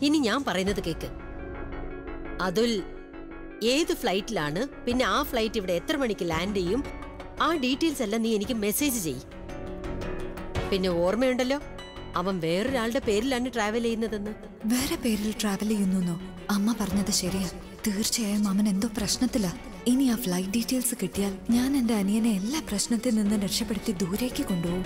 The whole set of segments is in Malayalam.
ഇനി ഞാൻ പറയുന്നത് കേക്ക് അതുൽ ഏത് ഫ്ലൈറ്റിലാണ് പിന്നെ ആ ഫ്ലൈറ്റ് ഇവിടെ എത്ര മണിക്ക് ലാൻഡ് ചെയ്യും ആ ഡീറ്റെയിൽസ് എല്ലാം നീ എനിക്ക് മെസ്സേജ് ചെയ്യ് പിന്നെ ഓർമ്മയുണ്ടല്ലോ അവൻ വേറൊരാളുടെ പേരിലാണ് ട്രാവൽ ചെയ്യുന്നതെന്ന് വേറെ പേരിൽ ട്രാവൽ ചെയ്യുന്നു അമ്മ പറഞ്ഞത് ശരിയാ തീർച്ചയായും അമ്മൻ എന്തോ പ്രശ്നത്തിലാ ഇനി ആ ഫ്ലൈറ്റ് ഡീറ്റെയിൽസ് കിട്ടിയാൽ ഞാൻ എന്റെ അനിയനെ എല്ലാ പ്രശ്നത്തിൽ നിന്ന് രക്ഷപ്പെടുത്തി ദൂരേക്ക് കൊണ്ടുപോകും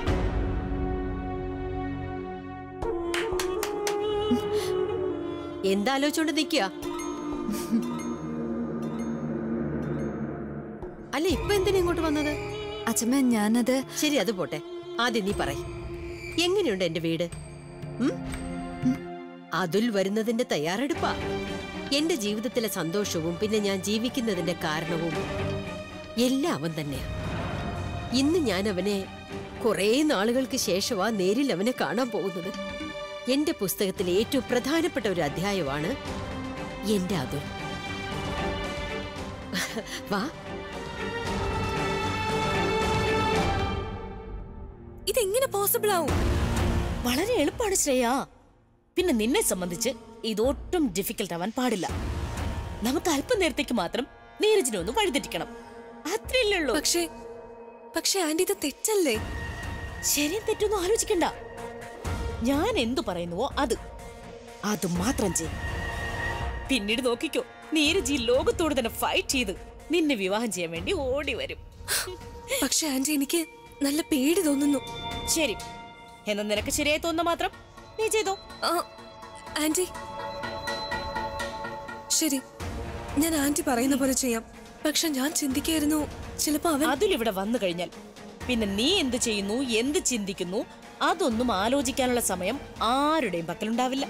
എന്താലോചിച്ചോണ്ട് നിക്കുക അല്ല ഇപ്പൊ എന്തിനാ ഇങ്ങോട്ട് വന്നത് അച്ഛമ്മ ഞാനത് ശരി അത് പോട്ടെ ആദ്യം നീ പറ എങ്ങനെയുണ്ട് എന്റെ വീട് ഉം? അതുൽ വരുന്നതിന്റെ തയ്യാറെടുപ്പാ എന്റെ ജീവിതത്തിലെ സന്തോഷവും പിന്നെ ഞാൻ ജീവിക്കുന്നതിന്റെ കാരണവും എല്ലാം അവൻ തന്നെയാ ഇന്ന് ഞാൻ അവനെ കുറേ നാളുകൾക്ക് ശേഷമാ നേരിൽ അവനെ കാണാൻ പോകുന്നത് എന്റെ പുസ്തകത്തിലെ ഏറ്റവും പ്രധാനപ്പെട്ട ഒരു അധ്യായമാണ് എന്റെ അതുൽ വാ ഇതെങ്ങനെ പോസിബിൾ ആവും വളരെ എളുപ്പമാണ് ശ്രേയ പിന്നെ നിന്നെ സംബന്ധിച്ച് ഇതൊട്ടും ഡിഫിക്കൽട്ട് ആവാൻ പാടില്ല നമുക്ക് അല്പനേരത്തേക്ക് മാത്രം നീരജിനെ ഒന്ന് വഴിതെറ്റിക്കണം അത്രയല്ലേ ഉള്ളൂ പക്ഷേ പക്ഷേ ആന്റി ഇത് തെറ്റല്ലേ ശരിയും തെറ്റൊന്നും ആലോചിക്കണ്ട ഞാൻ എന്തു പറയുന്നുവോ അത് അത് മാത്രം ചെയ്യും പിന്നീട് നോക്കിക്കോ നീരജ് ഈ ലോകത്തോട് തന്നെ ഫൈറ്റ് ചെയ്ത് നിന്നെ വിവാഹം ചെയ്യാൻ വേണ്ടി ഓടി വരും പക്ഷെ ആന്റി എനിക്ക് നല്ല പേടി തോന്നുന്നു ശരി എന്നാ നിനക്ക് ശരിയായി തോന്നുന്ന മാത്രം നീ ചെയ്തോ ആ, ആന്റി ശരി ഞാൻ ആന്റി പറയുന്ന പോലെ ചെയ്യാം പക്ഷെ ഞാൻ ചിന്തിക്കായിരുന്നു ചിലപ്പോ അവൻ അതിൽ ഇവിടെ വന്നു കഴിഞ്ഞാൽ പിന്നെ നീ എന്ത് ചെയ്യുന്നു എന്ത് ചിന്തിക്കുന്നു അതൊന്നും ആലോചിക്കാനുള്ള സമയം ആരുടെയും പക്കലുണ്ടാവില്ല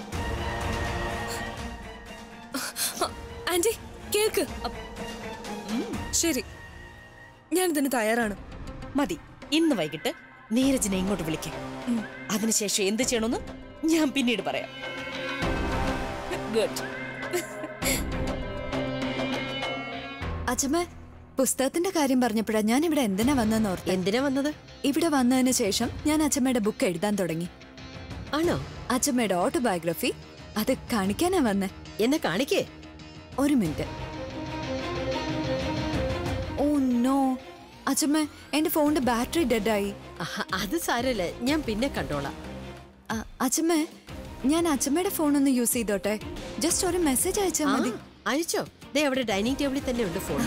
ആന്റി കേൾക്ക് അപ്പ്. ശരി ഞാൻ ഇതിന് തയ്യാറാണ് മതി ഇന്ന് വൈകിട്ട് നീരജിനെ ഇങ്ങോട്ട് വിളിക്കാം അതിനുശേഷം എന്ത് ചെയ്യണമെന്ന് ഞാൻ പിന്നീട് പറയാം ഗുഡ് അച്ഛമ്മ പുസ്തകത്തിന്റെ കാര്യം പറഞ്ഞപ്പോഴാ ഞാൻ ഇവിടെ എന്തിനാ വന്നെന്ന് ഓർത്തെ എന്തിനാ വന്നത് ഇവിടെ വന്നതിന് ശേഷം ഞാൻ അച്ഛമ്മയുടെ ബുക്ക് എഴുതാൻ തുടങ്ങി ആണോ അച്ഛമ്മയുടെ ഓട്ടോബയോഗ്രഫി അത് കാണിക്കാനാ വന്നേ എന്നെ കാണിക്കേ ഒരു മിനിറ്റ് ഓ നോ അച്ഛമ്മ എന്റെ ഫോണിന്റെ ബാറ്ററി ഡെഡായി ആഹ്, അത് സാരല്ല ഞാൻ പിന്നെ കണ്ടോളാം അച്ഛമ്മ ഞാൻ അച്ഛമ്മയുടെ ഫോൺ ഒന്ന് യൂസ് ചെയ്തോട്ടെ ജസ്റ്റ് ഒരു മെസ്സേജ് അയച്ചാൽ ആ, മതി അയച്ചോ ദേ അവിടെ ഡൈനിങ് ടേബിളിൽ തന്നെ ഉണ്ട് ഫോൺ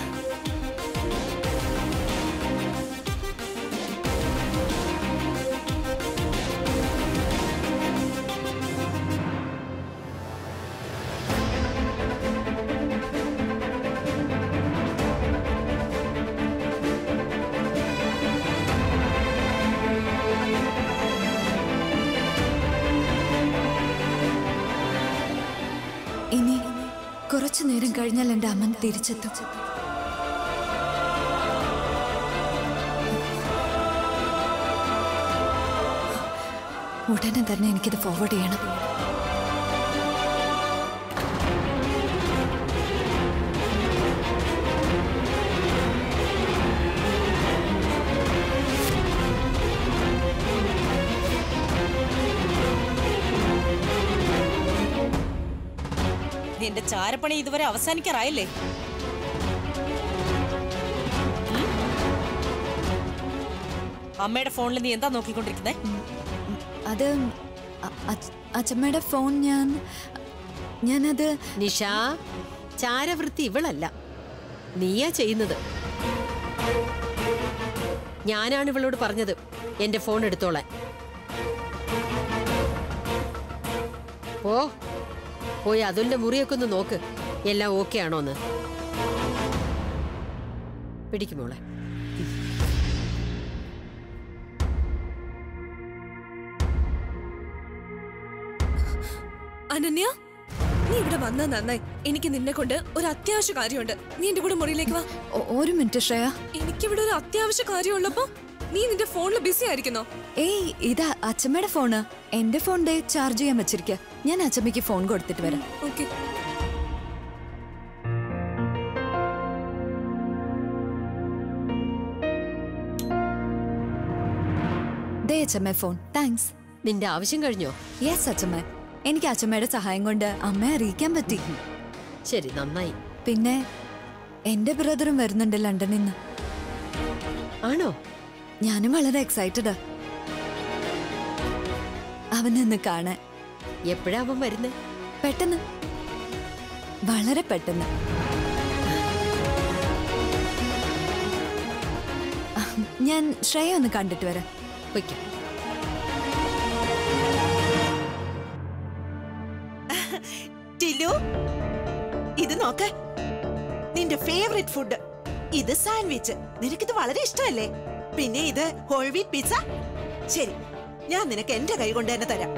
ഇനി കുറച്ചു നേരം കഴിഞ്ഞാൽ എന്റെ അമ്മൻ തിരിച്ചെത്തും ഉടനെ തന്നെ എനിക്കിത് ഫോർവേഡ് ചെയ്യണം നിന്റെ ചാരപ്പണി ഇതുവരെ അവസാനിക്കാറായില്ലേ ഉം? അമ്മയുടെ ഫോണിൽ നീ എന്താ നോക്കിക്കൊണ്ടിരിക്കുന്നേ അത് അ- അച്ഛ- അച്ഛമ്മയുടെ ഫോൺ ഞാൻ ഞാനത് നിഷ ചാരവൃത്തി ഇവളല്ല നീയാ ചെയ്യുന്നത് ഞാനാണ് ഇവളോട് പറഞ്ഞത് എന്റെ ഫോൺ എടുത്തോളാൻ ഓ പോയി അതുലിന്റെ മുറിയൊക്കെ ഒന്ന് നോക്ക് എല്ലാം ഓക്കെ ആണോന്ന് പിടിക്കുമോളെ അനന്യ നീ ഇവിടെ വന്നാ നന്നായി എനിക്ക് നിന്നെ കൊണ്ട് ഒരു അത്യാവശ്യ കാര്യമുണ്ട് നീ എന്റെ കൂടെ മുറിയിലേക്ക് വാ ഒ- ഒരു മിനിറ്റ് ശ്രേയ എനിക്കിവിടെ ഒരു അത്യാവശ്യ കാര്യമുള്ളപ്പോ നീ നിന്റെ ഫോണിൽ ബിസി ആയിരിക്കുന്നോ ഏയ് ഇതാ അച്ഛമ്മയുടെ ഫോണ് എന്റെ ഫോൺ ദേ ചാർജ് ചെയ്യാൻ വെച്ചിരിക്കുക ഞാൻ അച്ഛമ്മയ്ക്ക് ഫോൺ കൊടുത്തിട്ട് വരാം ഓക്കെ ദേ അച്ഛമ്മ ഫോൺ താങ്ക്സ് നിന്റെ ആവശ്യം കഴിഞ്ഞോ യെസ് അച്ഛമ്മ എനിക്ക് അച്ഛമ്മയുടെ സഹായം കൊണ്ട് അമ്മയെ അറിയിക്കാൻ പറ്റി ശരി നന്നായി പിന്നെ എന്റെ ബ്രദറും വരുന്നുണ്ട് ലണ്ടനിൽ നിന്ന് ആണോ ഞാനും വളരെ എക്സൈറ്റഡാ അവനൊന്ന് കാണാൻ എപ്പോഴാ അവൻ വരുന്നത് പെട്ടെന്ന് വളരെ പെട്ടെന്ന് അഹ്, ഞാൻ ശ്രേയ ഒന്ന് കണ്ടിട്ട് വരാം വയ്ക്കാം ടിലു ഇത് നോക്ക് നിന്റെ ഫേവറേറ്റ് ഫുഡ് ഇത് സാൻഡ്വിച്ച് നിനക്കിത് വളരെ ഇഷ്ടമല്ലേ പിന്നെ ഇത് ഹോൾ വീറ്റ് പിസ്സ ശരി ഞാൻ നിനക്ക് എന്റെ കൈ കൊണ്ട് തന്നെ തരാം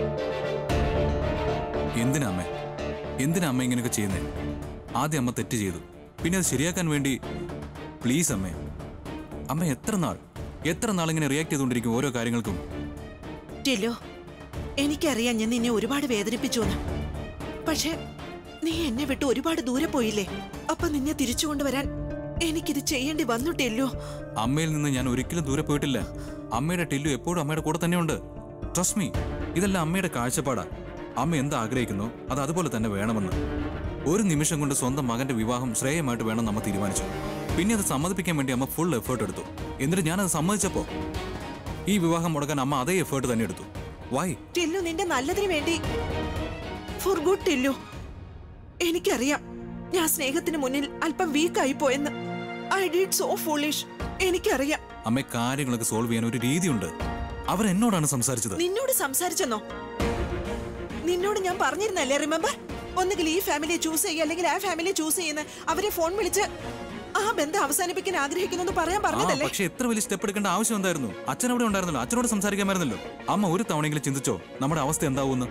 എന്തിനാ അമ്മേ എന്തിനാ അമ്മ ഇങ്ങനെയൊക്കെ ചെയ്യുന്നേ ആദ്യം അമ്മ തെറ്റ് ചെയ്തു പിന്നെ അത് ശരിയാക്കാൻ വേണ്ടി പ്ലീസ് അമ്മേ അമ്മ എത്ര നാൾ എത്ര നാൾ ഇങ്ങനെ റിയാക്ട് ചെയ്തുകൊണ്ടിരിക്കും ഓരോ കാര്യങ്ങൾക്കും ടിലു എനിക്കറിയാം ഞാൻ നിന്നെ ഒരുപാട് വേദനിപ്പിച്ചു എന്ന് പക്ഷെ നീ എന്നെ വിട്ട് ഒരുപാട് ദൂരെ പോയില്ലേ അപ്പൊ നിന്നെ തിരിച്ചു കൊണ്ടുവരാൻ എനിക്കിത് ചെയ്യേണ്ടി വന്നു ടില്ലു അമ്മയിൽ നിന്ന് ഞാൻ ഒരിക്കലും ദൂരെ പോയിട്ടില്ല അമ്മയുടെ ടില്ലു എപ്പോഴും അമ്മയുടെ കൂടെ തന്നെയുണ്ട് ട്രസ്റ്റ് മീ ഇതെല്ലാം അമ്മയുടെ കാഴ്ചപ്പാടാ അമ്മ എന്ത് ആഗ്രഹിക്കുന്നു അത് അതുപോലെ തന്നെ വേണമെന്ന് ഒരു നിമിഷം കൊണ്ട് സ്വന്തം മകന്റെ വിവാഹം ശ്രേയമായിട്ട് വേണം നമ്മ തീരുമാനിച്ചു പിന്നെ അത് സമ്മതിപ്പിക്കാൻ വേണ്ടി അമ്മ ഫുൾ എഫേർട്ട് എടുത്തു എന്നിട്ട് ഞാനത് സമ്മതിച്ചപ്പോ ഈ വിവാഹം മുടക്കാൻ അമ്മ അതേ എഫേർട്ട് തന്നെ എടുത്തു വൈ ടില്ലു നിന്റെ നല്ലതിന് വേണ്ടി ഫോർ ഗുഡ് ടില്ലു എനിക്കറിയാം ഞാൻ സ്നേഹത്തിന് മുന്നിൽ അല്പം വീക്കായി പോയെന്ന് ഐ ഡിഡ് സോ ഫൂളിഷ് എനിക്കറിയാം അമ്മ കാര്യങ്ങളൊക്കെ സോൾവ് ചെയ്യാൻ ഒരു രീതിയുണ്ട് അവർ എന്നോടാണ് സംസാരിച്ചത് നിന്നോട് സംസാരിച്ചെന്നോ നിന്നോട് ഞാൻ പറഞ്ഞിരുന്നല്ലേ റിമെമ്പർ ഒന്നുകിൽ ഈ ഫാമിലിയെ ചൂസ് ചെയ്യുക അല്ലെങ്കിൽ ആ ഫാമിലിയെ ചൂസ് ചെയ്യുന്ന അവരെ ഫോൺ വിളിച്ച് ആ ബന്ധം അവസാനിപ്പിക്കാൻ ആഗ്രഹിക്കുന്നു പറയാൻ ആ പറഞ്ഞതല്ലേ പക്ഷെ എത്ര വലിയ സ്റ്റെപ്പ് എടുക്കേണ്ട ആവശ്യം എന്തായിരുന്നു അച്ഛൻ അവിടെ ഉണ്ടായിരുന്നല്ലോ അച്ഛനോട് സംസാരിക്കാമായിരുന്നല്ലോ അമ്മ ഒരു തവണയെങ്കിലും ചിന്തിച്ചോ നമ്മുടെ അവസ്ഥ എന്താവുമെന്ന്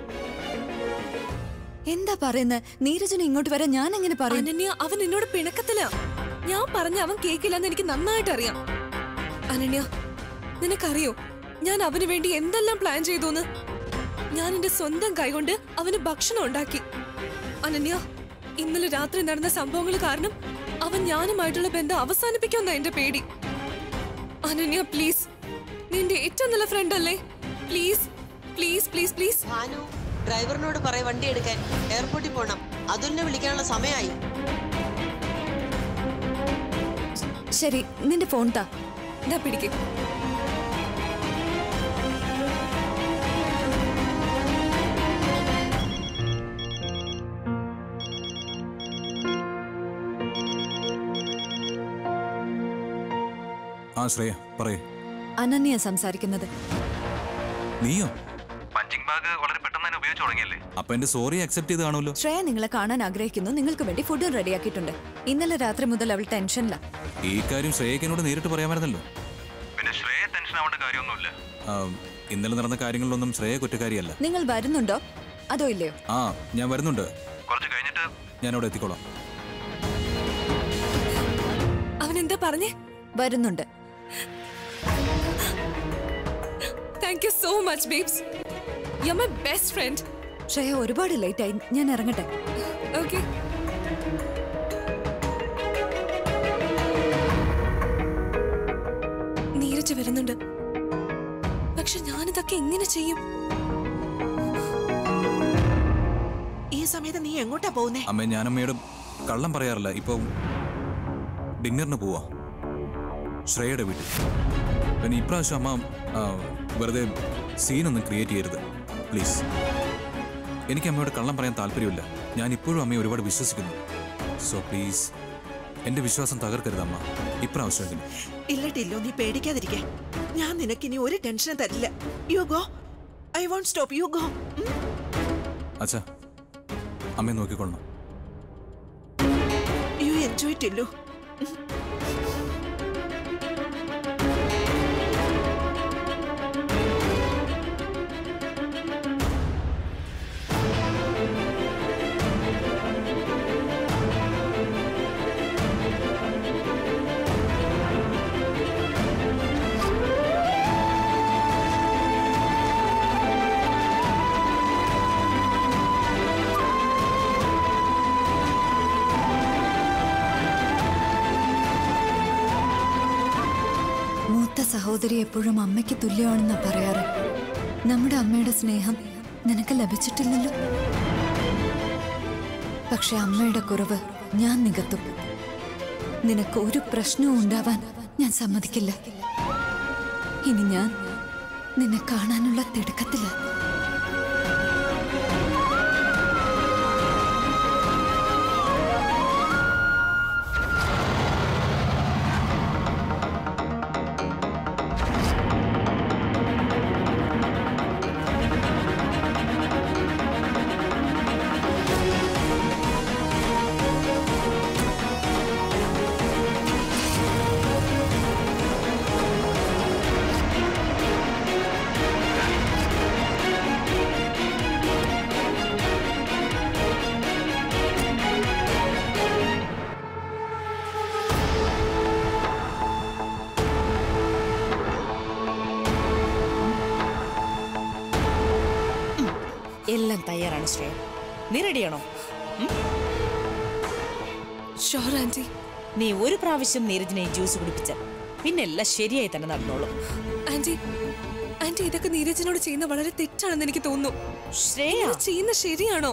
എന്താ പറയുന്നത് നീരജന് ഇങ്ങോട്ട് വരാൻ ഞാൻ എങ്ങനെ പറയും അനന്യ അവൻ എന്നോട് പിണക്കത്തില്ല ഞാൻ പറഞ്ഞ അവൻ കേക്കില്ലെന്ന് എനിക്ക് നന്നായിട്ട് അറിയാം അനന്യ നിനക്കറിയോ ഞാൻ അവന് വേണ്ടി എന്തെല്ലാം പ്ലാൻ ചെയ്തു ഞാൻ എന്റെ സ്വന്തം കൈകൊണ്ട് അവന് ഭക്ഷണം ഉണ്ടാക്കി അനന്യ ഇന്നലെ രാത്രി നടന്ന സംഭവങ്ങൾ കാരണം അവൻ ഞാനുമായിട്ടുള്ള ബന്ധം അവസാനിപ്പിക്കുമെന്ന എന്റെ പേടി അനന്യ പ്ലീസ് നിന്റെ ഏറ്റവും നല്ല ഫ്രണ്ട് അല്ലേ please please please please Bhanu ഡ്രൈവറിനോട് പറയ വണ്ടി എടുക്കാൻ എയർപോർട്ടിൽ പോണം അതുലിനെ വിളിക്കാനുള്ള സമയമായി ശരി നിന്റെ ഫോൺ താ ഞാൻ പിടിക്കും ആ ശ്രേയ പറയേ അനന്യ സംസാരിക്കുന്നത് നീയോ പഞ്ചിങ് ബാഗ് വളരെ പെട്ടെന്ന് തന്നെ ഉപയോഗിച്ചു തുടങ്ങിയല്ലേ അപ്പൊ എന്റെ സോറി അക്സെപ്റ്റ് ചെയ്ത് കാണുമല്ലോ ശ്രേയ നിങ്ങളെ കാണാൻ ആഗ്രഹിക്കുന്നു നിങ്ങൾക്ക് വേണ്ടി ഫുഡും റെഡിയാക്കിയിട്ടുണ്ട് ഇന്നലെ രാത്രി മുതൽ അവൾ ടെൻഷനില്ല ഈ കാര്യം ശ്രേയക്ക് എന്നോട് നേരിട്ട് പറയാമായിരുന്നല്ലോ പിന്നെ ശ്രേയ ടെൻഷൻ ആവേണ്ട കാര്യമൊന്നുമില്ല ആ, ഇന്നലെ നടന്ന കാര്യങ്ങളിലൊന്നും ശ്രേയ കുറ്റക്കാരിയല്ല നിങ്ങൾ വരുന്നുണ്ടോ അതോ ഇല്ലയോ ആ ഞാൻ വരുന്നുണ്ട് കുറച്ച് കഴിഞ്ഞിട്ട് ഞാൻ അവിടെ എത്തിക്കോളാം അവൻ എന്താ പറഞ്ഞേ വരുന്നുണ്ട് thank you so much babes you my best friend Shreya ഒരുപാട് ലേറ്റ് ആയി ഞാൻ ഇറങ്ങട്ടെ ഓക്കെ നീരജ് വരുന്നുണ്ട് പക്ഷെ ഞാനിതൊക്കെ എങ്ങനെ ചെയ്യും ഈ സമയത്ത് നീ എങ്ങോട്ടാ പോകുന്നേ അമ്മ ഞാൻ അമ്മയോട് കള്ളം പറയാറില്ല ഇപ്പൊ ഡിന്നറിന് പോവാ ശ്രേയയുടെ വീട്ടിൽ പിന്നെ ഇപ്രാവശ്യം അമ്മ ആ, വെറുതെ സീനൊന്നും ക്രിയേറ്റ് ചെയ്യരുത് പ്ലീസ് എനിക്ക് അമ്മയോട് കള്ളം പറയാൻ താല്പര്യമില്ല ഞാൻ ഇപ്പോഴും അമ്മയെ ഒരുപാട് വിശ്വസിക്കുന്നു സോ പ്ലീസ് എന്റെ വിശ്വാസം തകർക്കരുത് അമ്മ ഇപ്രാവശ്യമെങ്കിലും ഇല്ല ടില്ലു നീ പേടിക്കാതിരിക്കെ ഞാൻ നിനക്കിനി ഒരു ടെൻഷനും തരില്ല you go I won't stop you go അച്ഛാ അമ്മയെ നോക്കിക്കൊള്ളണം യു എൻജോയ് ടില്ലു മൂത്ത സഹോദരി എപ്പോഴും അമ്മയ്ക്ക് തുല്യമാണെന്നാ പറയാറ് നമ്മുടെ അമ്മയുടെ സ്നേഹം നിനക്ക് ലഭിച്ചിട്ടില്ലല്ലോ പക്ഷെ അമ്മയുടെ കുറവ് ഞാൻ നികത്തും നിനക്ക് ഒരു പ്രശ്നവും ഉണ്ടാവാൻ ഞാൻ സമ്മതിക്കില്ല ഇനി ഞാൻ നിന്നെ കാണാനുള്ള തിടുക്കത്തില്ല എല്ലാം തയ്യാറാണ് ശ്രേയ നീ റെഡിയാണോ ഷോർ ആന്റി നീ ഒരു പ്രാവശ്യം നീരജിനെ ജ്യൂസ് കുടിപ്പിച്ച പിന്നെ എല്ലാം ശരിയായി തന്നെ നടന്നോളും ആന്റി ആന്റി ഇതൊക്കെ നീരജിനോട് ചെയ്യുന്ന വളരെ തെറ്റാണെന്ന് എനിക്ക് തോന്നുന്നു ശ്രേയ ഇത് ചെയ്യുന്ന ശരിയാണോ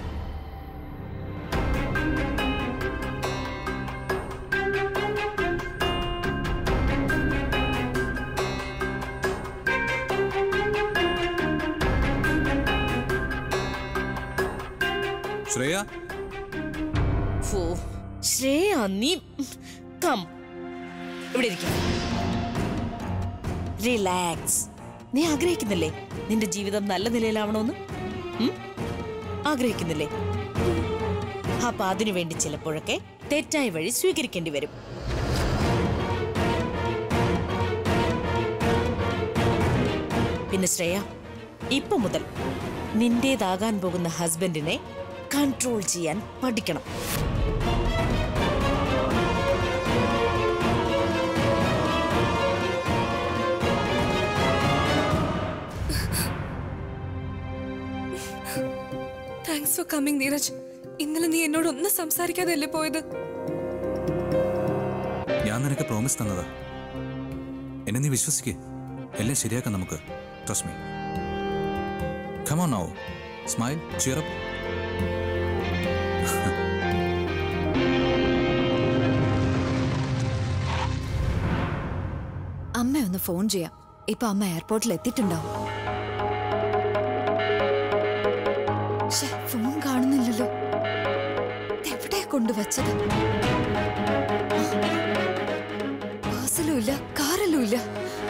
ശ്രേയ ഫോ, ശ്രേയ നീ കം ഇവിടെ ഇരിക്കും റിലാക്സ് നീ ആഗ്രഹിക്കുന്നില്ലേ നിന്റെ ജീവിതം നല്ല നിലയിലാവണമെന്ന് ഉം? ആഗ്രഹിക്കുന്നില്ലേ അപ്പൊ അതിനു വേണ്ടി ചിലപ്പോഴൊക്കെ തെറ്റായ വഴി സ്വീകരിക്കേണ്ടി വരും പിന്നെ ശ്രേയ ഇപ്പൊ മുതൽ നിന്റേതാകാൻ പോകുന്ന ഹസ്ബൻഡിനെ കൺട്രോൾ ചെയ്യാൻ പഠിക്കണം താങ്ക്സ് ഫോർ കമ്മിങ് നീരജ് ഇന്നലെ നീ എന്നോട് ഒന്നും സംസാരിക്കാതെ അല്ലേ പോയത് ഞാൻ നിനക്ക് പ്രോമിസ് തന്നതാ എന്നെ നീ വിശ്വസിക്കേ എല്ലാം ശരിയാക്കാം നമുക്ക് trust me come on now smile cheer up അമ്മ ഒന്ന് ഫോൺ ചെയ്യാം ഇപ്പൊ അമ്മ എയർപോർട്ടിൽ എത്തിയിട്ടുണ്ടാവും ശ്ശെ, ഫോൺ കാണുന്നില്ലല്ലോ എവിടെയാ കൊണ്ടുവച്ചത് ബസ്സിലും ഇല്ല കാറിലും ഇല്ല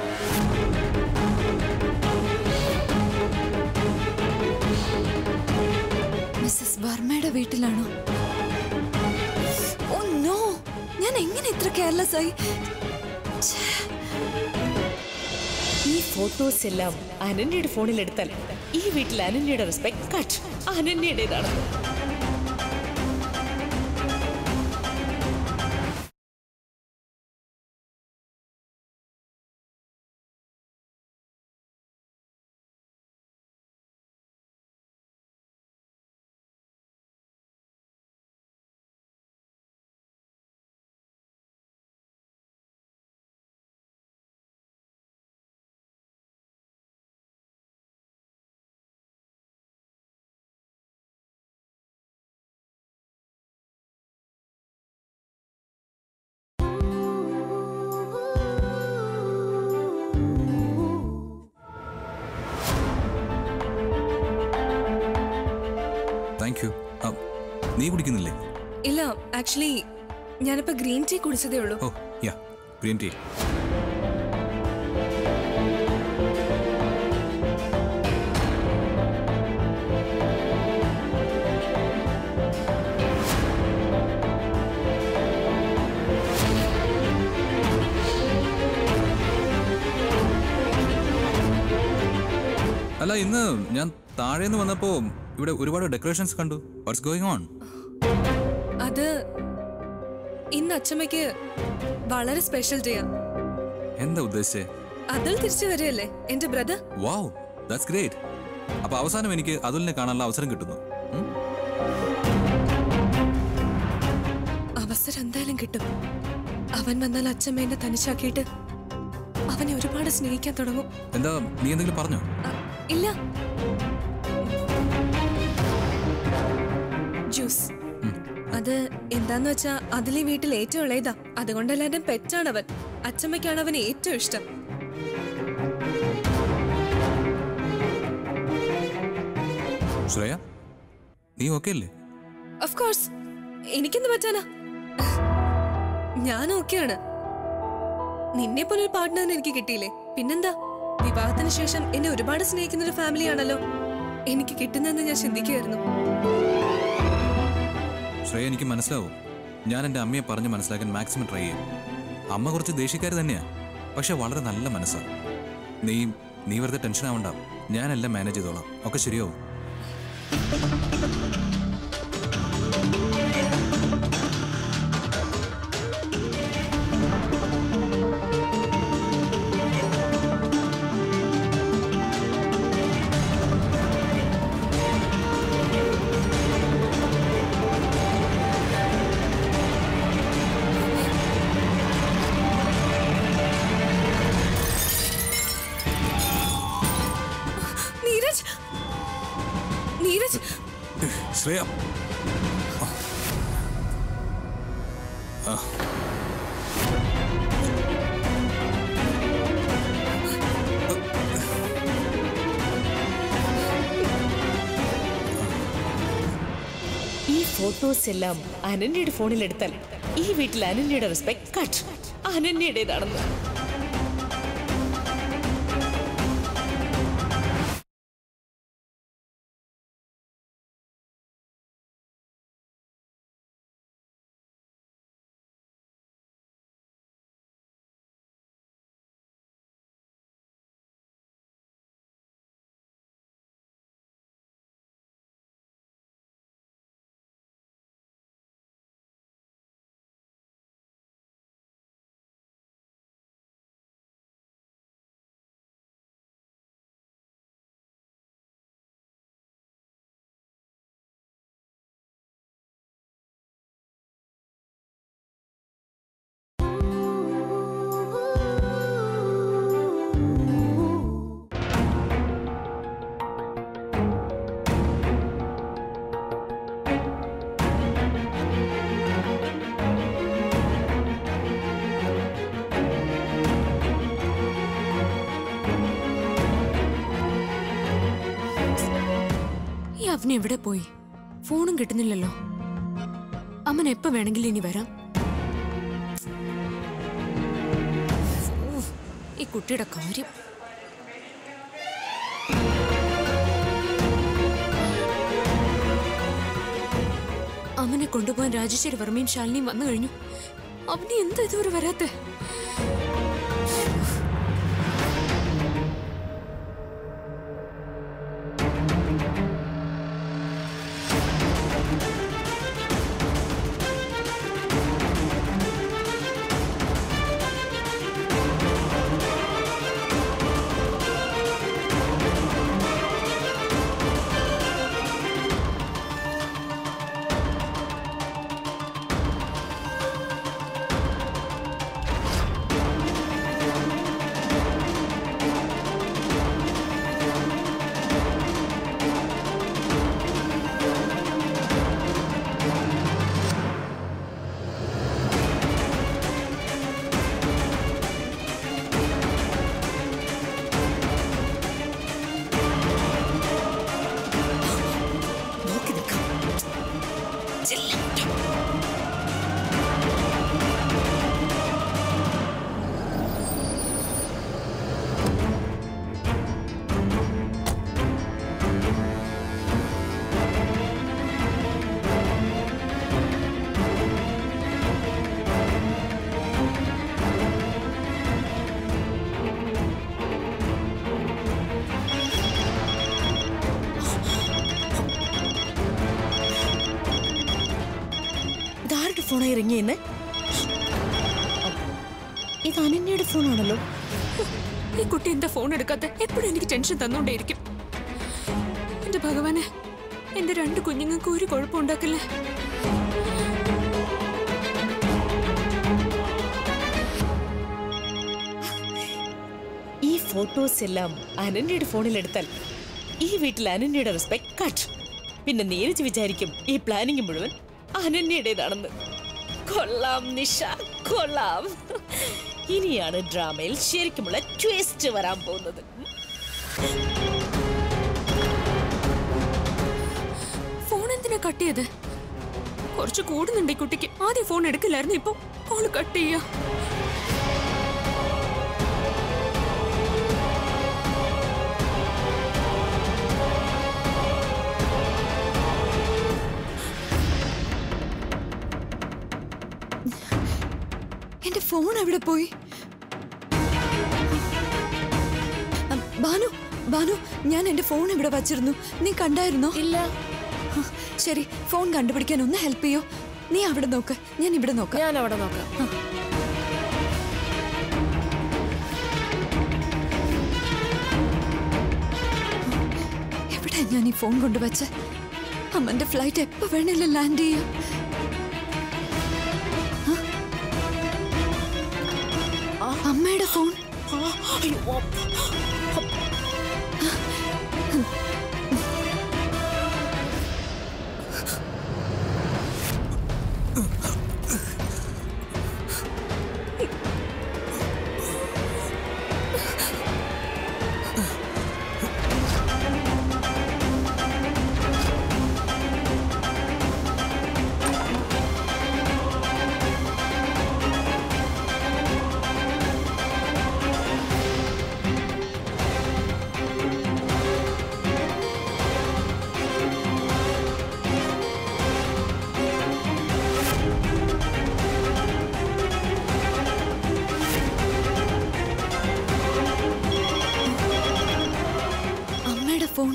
മിസ്സസ് വർമ്മയുടെ വീട്ടിലാണോ ഓ നോ ഞാൻ എങ്ങനെ ഇത്ര കെയർലെസ് ആയി ഛേ. ഈ ഫോട്ടോസ് എല്ലാം അനന്യയുടെ ഫോണിൽ എടുത്താൽ ഈ വീട്ടിൽ അനന്യയുടെ റെസ്പെക്ട് കട്ട് അനന്യയുടേതാണ് താങ്ക് യു നീ കുടിക്കുന്നില്ലേ ഇല്ല ആക്ച്വലി ഞാനിപ്പോ ഗ്രീൻ ടീ കുടിച്ചതേ ഉള്ളൂ ഓ യാ ഗ്രീൻ ടീ അല്ല ഇന്ന് ഞാൻ താഴേന്ന് വന്നപ്പോ ഇവിടെ ഒരുപാട് ഡെക്കറേഷൻസ് കണ്ടു വാട്ട്സ് ഗോയിങ് ഓൺ അത് ഇന്ന് അച്ഛമ്മയ്ക്ക് വളരെ സ്പെഷ്യൽ ഡേയാ എന്താ ഉദ്ദേശിച്ചേ അതിൽ തിരിച്ചു വരികയല്ലേ എന്റെ ബ്രദർ വാവ് ദാറ്റ്സ് ഗ്രേറ്റ് അപ്പൊ അവസാനം എനിക്ക് അതുലിനെ കാണാനുള്ള അവസരം കിട്ടുന്നു ഉം? അവസരം എന്തായാലും കിട്ടും അവൻ വന്നാൽ അച്ഛമ്മ എന്നെ തനിച്ചാക്കിയിട്ട് അവനെ ഒരുപാട് സ്നേഹിക്കാൻ തുടങ്ങും എന്താ നീ എന്തെങ്കിലും പറഞ്ഞോ അ, ഇല്ല ജ്യൂസ് അത് എന്താന്ന് വെച്ചാ അതിലെ വീട്ടിൽ ഏറ്റവും ഇളയതാ അതുകൊണ്ട് എല്ലാവരും പെറ്റാണ് അവൻ അച്ചമ്മയ്ക്കാണ് അവന് ഏറ്റവും ഇഷ്ടം ശ്രേയ നീ ഓക്കെ അല്ലേ ഓഫ് കോഴ്സ് എനിക്കെന്ത് പറ്റാനാ ഞാൻ ഓക്കെയാണ് നിന്നെ പോലെ ഒരു പാർട്ട്ണറിന് എനിക്ക് കിട്ടിയില്ലേ പിന്നെന്താ വിവാഹത്തിന് ശേഷം എന്നെ ഒരുപാട് സ്നേഹിക്കുന്ന ഒരു ഫാമിലിയാണല്ലോ എനിക്ക് കിട്ടുന്നതെന്ന് ഞാൻ ചിന്തിക്കുകയായിരുന്നു ശ്രേയ എനിക്ക് മനസ്സിലാവും ഞാൻ എൻ്റെ അമ്മയെ പറഞ്ഞ് മനസ്സിലാക്കാൻ മാക്സിമം ട്രൈ ചെയ്യും അമ്മ കുറച്ച് ദേഷ്യക്കാരി തന്നെയാ പക്ഷെ വളരെ നല്ല മനസ്സാണ് നീ നീ വെറുതെ ടെൻഷൻ ആവണ്ട ഞാനെല്ലാം മാനേജ് ചെയ്തോളാം ഒക്കെ ശരിയാവും നീരജ് നീരജ് ശ്രേയ ഈ ഫോട്ടോസ് എല്ലാം അനന്യയുടെ ഫോണിൽ എടുത്താൽ ഈ വീട്ടിൽ അനന്യയുടെ റെസ്പെക്ട് കട്ട് അനന്യയുടേതാണെന്ന് ഈ അവന് എവിടെ പോയി ഫോണും കിട്ടുന്നില്ലല്ലോ അമ്മൻ എപ്പോ വേണമെങ്കിലും ഇനി വരാം ഉഫ്, ഈ കുട്ടിയുടെ കാര്യം അമ്മനെ കൊണ്ടുപോകാൻ രാജേശ്വരി വർമ്മയും ശാലിനിയും വന്നു കഴിഞ്ഞു അവന് എന്താ ഇതുവരെ വരാത്തെ നോക്കി നിൽക്കാം ചെല്ലാം ഇതാരുടെ ഫോണായി ഇറങ്ങിയെന്ന് ഇത് അനന്യയുടെ ഫോണാണല്ലോ ഈ കുട്ടി എന്താ ഫോൺ എടുക്കാത്ത എപ്പോഴും എനിക്ക് ടെൻഷൻ തന്നോണ്ടേയിരിക്കും എന്റെ ഭഗവാനെ എന്റെ രണ്ട് കുഞ്ഞുങ്ങൾക്ക് ഒരു കുഴപ്പം ഉണ്ടാക്കല്ലേ ഈ ഫോട്ടോസ് എല്ലാം അനന്യയുടെ ഫോണിൽ എടുത്താൽ ഈ വീട്ടിൽ അനന്യയുടെ റെസ്പെക്ട് കട്ട് പിന്നെ നീരജ് വിചാരിക്കും ഈ പ്ലാനിങ് മുഴുവൻ അനന്യയുടേതാണെന്ന് കൊള്ളാം നിഷ കൊള്ളാം ഇനിയാണ് ഡ്രാമയിൽ ശരിക്കുമുള്ള ട്വിസ്റ്റ് വരാൻ പോകുന്നത് ഫോൺ എന്തിനാ കട്ട് ചെയ്ത് കുറച്ച് കൂടുന്നുണ്ട് ഈ കുട്ടിക്ക് ആദ്യം ഫോൺ എടുക്കില്ലായിരുന്നു ഇപ്പൊ കോള് കട്ട് ചെയ്യാ എന്റെ ഫോൺ എവിടെ പോയി അ, ബാനു ബാനു ഞാൻ എന്റെ ഫോൺ ഇവിടെ വച്ചിരുന്നു നീ കണ്ടായിരുന്നോ ഇല്ല ശരി ഫോൺ കണ്ടുപിടിക്കാൻ ഒന്ന് ഹെൽപ്പ് ചെയ്യോ നീ അവിടെ നോക്ക് ഞാൻ ഇവിടെ നോക്കാം ഞാൻ അവിടെ നോക്കാം എവിടെ ഞാൻ ഈ ഫോൺ കൊണ്ടുവച്ച് അമ്മന്റെ ഫ്ലൈറ്റ് എപ്പോ വേണേലും ലാൻഡ് ചെയ്യാം ആ? അമ്മയുടെ ഫോൺ അമ്മയുടെ ഫോൺ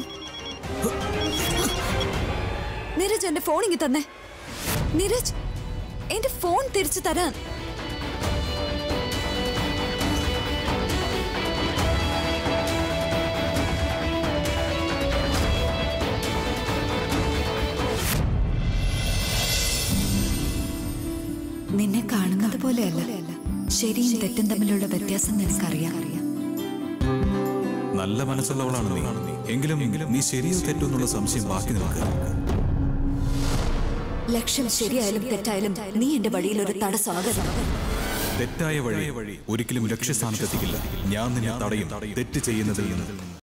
നീരജ് എന്റെ ഫോൺ ഇങ്ങി തന്നെ നീരജ് എന്റെ ഫോൺ തിരിച്ചു തരാൻ നിന്നെ കാണുന്നത് പോലെയല്ല ശരിയും തെറ്റും തമ്മിലുള്ള വ്യത്യാസം നിനക്കറിയാം നല്ല മനസ്സുള്ളവളാണ് നീ എങ്കിലും നീ ശരിയോ തെറ്റോ എന്നുള്ള സംശയം ബാക്കി നിൽക്കുക ലക്ഷ്യം ശരിയായാലും തെറ്റായാലും നീ എന്റെ വഴിയിൽ ഒരു തടസ്സമാകരുത് തെറ്റായ വഴി ഒരിക്കലും ലക്ഷ്യസ്ഥാനത്തെത്തിക്കില്ല ഞാൻ നിന്നെ തടയും തെറ്റ് ചെയ്യുന്നതിൽ നിന്ന്